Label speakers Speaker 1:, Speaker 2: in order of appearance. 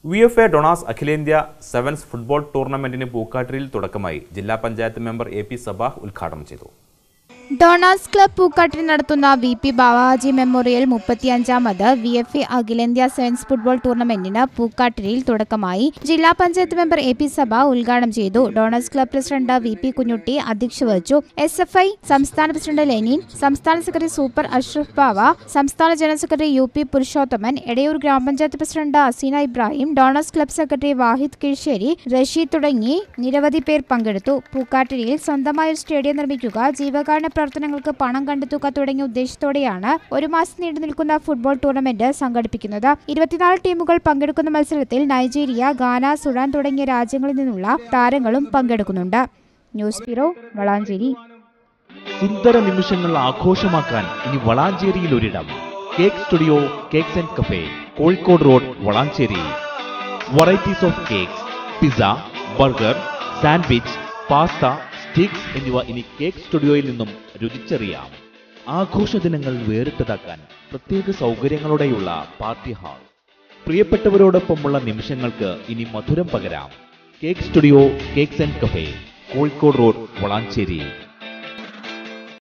Speaker 1: V F A ഡൊണാസ് അഖിലേന്ത്യാ sevens football ടൂർണമെന്റിന് പൂക്കാട്ടിരിയിൽ തുടക്കമായി ജില്ലാ panchayat member A P Sabah ഉദ്ഘാടനം ചെയ്തു
Speaker 2: ഡോണാസ് ക്ലബ് പൂക്കാട്ടിൽ നടത്തുന്ന വി പി ബാവാജി മെമ്മോറിയൽ മുപ്പത്തിയഞ്ചാമത് വി എഫ് എ അഖിലേന്ത്യാ സെവൻസ് ഫുട്ബോൾ ടൂർണമെന്റിന് പൂക്കാട്ടിരിയിൽ തുടക്കമായി ജില്ലാ പഞ്ചായത്ത് മെമ്പർ എ പി സഭ ഉദ്ഘാടനം ചെയ്തു Donas club president V P Kunjutty അധ്യക്ഷത വഹിച്ചു എസ് എഫ് ഐ സംസ്ഥാന പ്രസിഡന്റ് ലെനിൻ സംസ്ഥാന സെക്രട്ടറി സൂപ്പർ അഷ്റഫ് ബാവ സംസ്ഥാന general secretary U P Purushothaman Edayur ഗ്രാമപഞ്ചായത്ത് president Aseena Ibrahim Donas club secretary വാഹിദ് കിഴ്ശ്ശേരി റഷീദ് തുടങ്ങി നിരവധി പേർ പങ്കെടുത്തു പൂക്കാട്ടിരിയിൽ സ്വന്തമായ ഒരു സ്റ്റേഡിയം നിർമ്മിക്കുക ജീവകാരുണ്യ പ്രവർത്തനങ്ങൾക്ക് പണം കണ്ടെത്തുക തുടങ്ങിയ ഉദ്ദേശത്തോടെയാണ് ഒരു മാസം നീണ്ടു നിൽക്കുന്ന ഫുട്ബോൾ ടൂർണമെന്റ് സംഘടിപ്പിക്കുന്നത് ഇരുപത്തിനാല് ടീമുകൾ പങ്കെടുക്കുന്ന മത്സരത്തിൽ നൈജീരിയ ഗാന സുഡാൻ തുടങ്ങിയ രാജ്യങ്ങളിൽ നിന്നുള്ള താരങ്ങളും പങ്കെടുക്കുന്നുണ്ട് ന്യൂസ് ബ്യൂറോ വളാഞ്ചേരി
Speaker 3: സുന്ദര നിമിഷങ്ങൾ ആഘോഷമാക്കാൻ ഇനി വളാഞ്ചേരിയിൽ ഒരിടം cake studio cakes and cafe Kozhikode road Valanchery varieties of cakes pizza burger sandwich pasta sticks എന്നിവ ഇനി കേക്ക് സ്റ്റുഡിയോയിൽ നിന്നും രുചിച്ചറിയാം ആഘോഷ ദിനങ്ങൾ വേറിട്ടതാക്കാൻ പ്രത്യേക സൗകര്യങ്ങളോടെയുള്ള പാർട്ടി ഹാൾ പ്രിയപ്പെട്ടവരോടൊപ്പമുള്ള നിമിഷങ്ങൾക്ക് ഇനി മധുരം പകരാം cake studio cakes and cafe Kozhikode road Valanchery